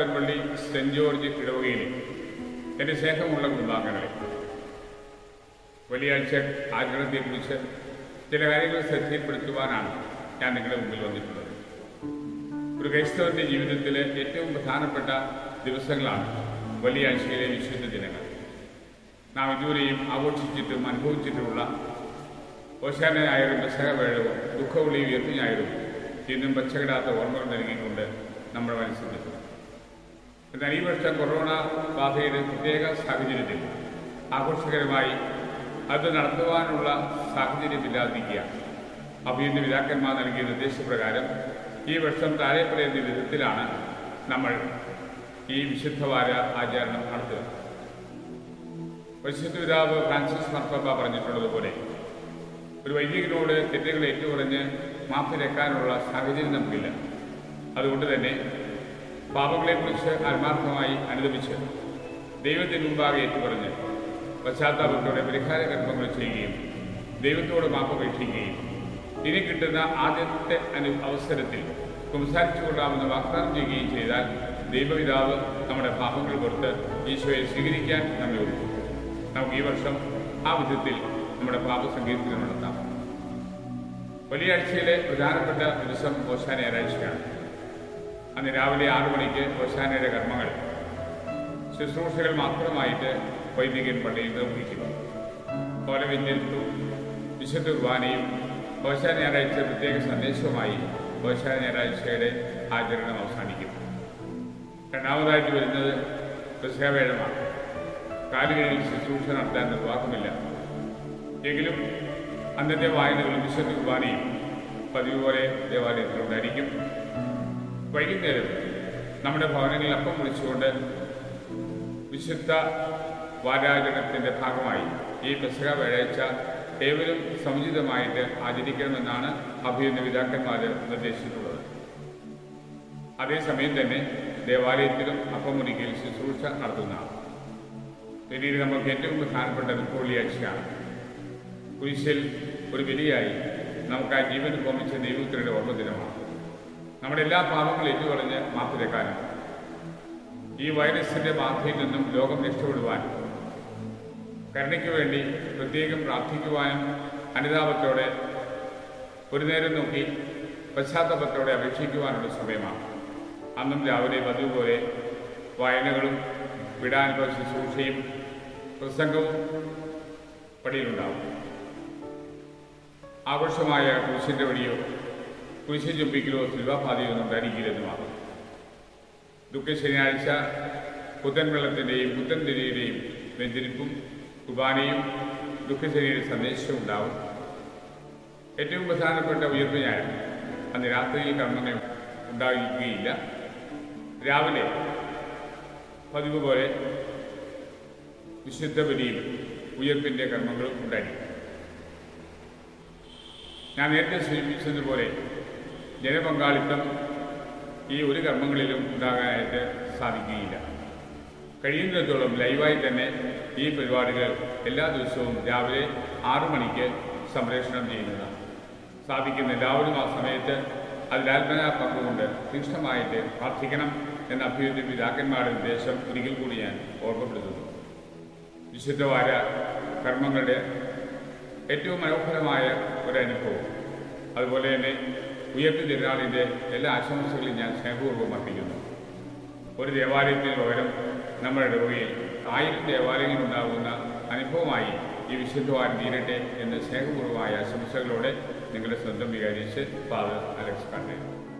Puthanpally saint George ഇടവകയിലെ എൻ്റെ സ്നേഹമുള്ള കുടുംബാംഗങ്ങളെ വെള്ളിയാഴ്ച ആചരണത്തെക്കുറിച്ച് ചില കാര്യങ്ങൾ ശ്രദ്ധയിൽപ്പെടുത്തുവാനാണ് ഞാൻ നിങ്ങളുടെ മുമ്പിൽ വന്നിട്ടുള്ളത് ഒരു ക്രൈസ്തവന്റെ ജീവിതത്തിലെ ഏറ്റവും പ്രധാനപ്പെട്ട ദിവസങ്ങളാണ് വെള്ളിയാഴ്ചയിലെ വിശുദ്ധ ദിനങ്ങൾ നാം ഇതുവരെയും ആഘോഷിച്ചിട്ടും അനുഭവിച്ചിട്ടുമുള്ള ഓശാന ഞായറും പെസഹവേഴവും ദുഃഖവിളി ഉയർത്തി ഞായറും ഇന്നും പച്ചകിടാത്ത ഓർമ്മകൾ നൽകിക്കൊണ്ട് നമ്മുടെ മനസ്സിൽ നിൽക്കുന്നു എന്നാൽ ഈ വർഷം കൊറോണ ബാധയുടെ പ്രത്യേക സാഹചര്യത്തിൽ ആഘോഷകരമായി അത് നടത്തുവാനുള്ള സാഹചര്യമില്ലാതിരിക്കുക അഭിയന്റെ പിതാക്കന്മാർ നൽകിയ നിർദ്ദേശപ്രകാരം ഈ വർഷം താഴെ പറയുന്ന വിധത്തിലാണ് നമ്മൾ ഈ വിശുദ്ധവാര ആചരണം നടത്തുക പരിശുദ്ധ പിതാവ് ഫ്രാൻസിസ് മർപ്പപ്പ പറഞ്ഞിട്ടുള്ളതുപോലെ ഒരു വൈദികനോട് തെറ്റുകൾ ഏറ്റുപറഞ്ഞ് മാപ്പിരക്കാനുള്ള സാഹചര്യം നമുക്കില്ല അതുകൊണ്ട് തന്നെ പാപങ്ങളെക്കുറിച്ച് ആത്മാർത്ഥമായി അനുദമിച്ച് ദൈവത്തിന് മുമ്പാകെ ഏറ്റുപറഞ്ഞ് പശ്ചാത്താപത്തോടെ പരിഹാര കർമ്മങ്ങൾ ചെയ്യുകയും ദൈവത്തോട് മാപ്പപേക്ഷിക്കുകയും ഇനി കിട്ടുന്ന ആദ്യത്തെ അനു അവസരത്തിൽ സംസാരിച്ചു കൊള്ളാമെന്ന് വാഗ്ദാനം ചെയ്യുകയും ചെയ്താൽ ദൈവപിതാവ് നമ്മുടെ പാപങ്ങൾ പുറത്ത് ഈശോയെ സ്വീകരിക്കാൻ നമ്മെ ഒരുക്കും നമുക്ക് ഈ വർഷം ആ വിധത്തിൽ നമ്മുടെ പാപസങ്കീർത്തനം നടത്താം വെള്ളിയാഴ്ചയിലെ പ്രധാനപ്പെട്ട ദിവസം ഓശാന ഞായറാഴ്ചയാണ് അന്ന് രാവിലെ ആറു മണിക്ക് ഓശാനയുടെ കർമ്മങ്ങൾ ശുശ്രൂഷകൾ മാത്രമായിട്ട് വൈദികൻ പള്ളിയിൽ നിർവഹിക്കുന്നു കോലവിന്യത്തും വിശുദ്ധ കുർബാനയും ഓശാന ഞായറാഴ്ച പ്രത്യേക സന്ദേശവുമായി ഓശാന ഞായറാഴ്ചയുടെ ആചരണം അവസാനിക്കും രണ്ടാമതായിട്ട് വരുന്നത് ക്രിസ്യാവേഴമാണ് കാലുകളിൽ ശുശ്രൂഷ നടത്താൻ നിർവാഹമില്ല എങ്കിലും അന്നത്തെ വായനകളും വിശുദ്ധ കുർബാനയും പതിവ് പോലെ ദേവാലയത്തിലുണ്ടായിരിക്കും വൈകുന്നേരം നമ്മുടെ ഭവനങ്ങളിൽ അപ്പം വിളിച്ചുകൊണ്ട് വിശുദ്ധ വാരാചരണത്തിന്റെ ഭാഗമായി ഈ പെസക വ്യാഴാഴ്ച ഏവരും സമുചിതമായിട്ട് ആചരിക്കണമെന്നാണ് അഭിയുന്ന പിതാക്കന്മാർ നിർദ്ദേശിച്ചിട്ടുള്ളത് അതേസമയം തന്നെ ദേവാലയത്തിലും അപ്പം മുറിക്കൽ ശുശ്രൂഷ നടത്തുന്നതാണ് പിന്നീട് നമുക്ക് ഏറ്റവും പ്രധാനപ്പെട്ടത് വെള്ളിയാഴ്ചയാണ് കുരിശിൽ ഒരു ബലിയായി നമുക്ക് ആ ജീവൻ ഹോമിച്ച ദൈവത്തിൻ്റെ ഓർമ്മ ദിനമാണ് നമ്മുടെ എല്ലാ പാപങ്ങളും ഏറ്റുപറഞ്ഞ് മാപ്പിരക്കാനും ഈ വൈറസിന്റെ ബാധയിൽ നിന്നും ലോകം രക്ഷപ്പെടുവാൻ കരുണയ്ക്ക് വേണ്ടി പ്രത്യേകം പ്രാർത്ഥിക്കുവാനും അനുതാപത്തോടെ ഒരു നേരം നോക്കി പശ്ചാത്തലത്തോടെ അപേക്ഷിക്കുവാനുള്ള സമയമാണ് അന്നും രാവിലെ പതിവ് പോലെ വായനകളും വിടാനുഭവ ശുശ്രൂഷയും പ്രസംഗവും പടിയിലുണ്ടാവും ആഘോഷമായ കുരിശിന്റെ വഴിയോ കുരിശ് ചുംബിക്കലോ ശില്വാഭാതിയോ ഒന്നും ഉണ്ടായിരിക്കില്ലെന്നുമാണ് ദുഃഖ ശനിയാഴ്ച പുത്തൻ വെള്ളത്തിൻ്റെയും പുത്തൻ തിരിയുടെയും വെഞ്ചരിപ്പും കുർബാനയും ദുഃഖശനിയുടെ സന്ദേശവും ഉണ്ടാവും ഏറ്റവും പ്രധാനപ്പെട്ട ഉയർപ്പ് ഞാൻ അന്ന് രാത്രിയിൽ കർമ്മങ്ങൾ ഉണ്ടായിരിക്കുകയില്ല രാവിലെ പതിവ് പോലെ വിശുദ്ധ ബലിയും ഉയർപ്പിൻ്റെ കർമ്മങ്ങളും ഉണ്ടായിരിക്കും ഞാൻ നേരത്തെ സൂചിപ്പിച്ചതുപോലെ ജനപങ്കാളിത്തം ഈ ഒരു കർമ്മങ്ങളിലും ഉണ്ടാകാനായിട്ട് സാധിക്കുകയില്ല കഴിയുന്നിടത്തോളം ലൈവായി തന്നെ ഈ പരിപാടികൾ എല്ലാ ദിവസവും രാവിലെ ആറു മണിക്ക് സംപ്രേഷണം ചെയ്യുന്നതാണ് സാധിക്കുന്ന എല്ലാവരും ആ സമയത്ത് അതിലാത്മന പങ്കുകൊണ്ട് തീക്ഷ്ണമായിട്ട് പ്രാർത്ഥിക്കണം എന്ന അഭ്യർത്ഥി പിതാക്കന്മാരുടെ നിർദ്ദേശം ഒരിക്കൽ കൂടി ഞാൻ ഓർമ്മപ്പെടുത്തുന്നു വിശുദ്ധവാര കർമ്മങ്ങളുടെ ഏറ്റവും മനോഹരമായ ഒരു അനുഭവം അതുപോലെ തന്നെ ഉയർത്തി തിരുനാളിൻ്റെ എല്ലാ ആശംസകളും ഞാൻ സ്നേഹപൂർവ്വം അർപ്പിക്കുന്നു ഒരു ദേവാലയത്തിന് പകരം നമ്മുടെ ഇടവകയിൽ ആയിരം ദേവാലയങ്ങളുണ്ടാകുന്ന അനുഭവമായി ഈ വിശുദ്ധവാരം തീരട്ടെ എന്ന് സ്നേഹപൂർവ്വമായ ആശംസകളോടെ നിങ്ങളുടെ സ്വന്തം വികാരിച്ച് ഫാദർ അലക്സ് കണ്ടേ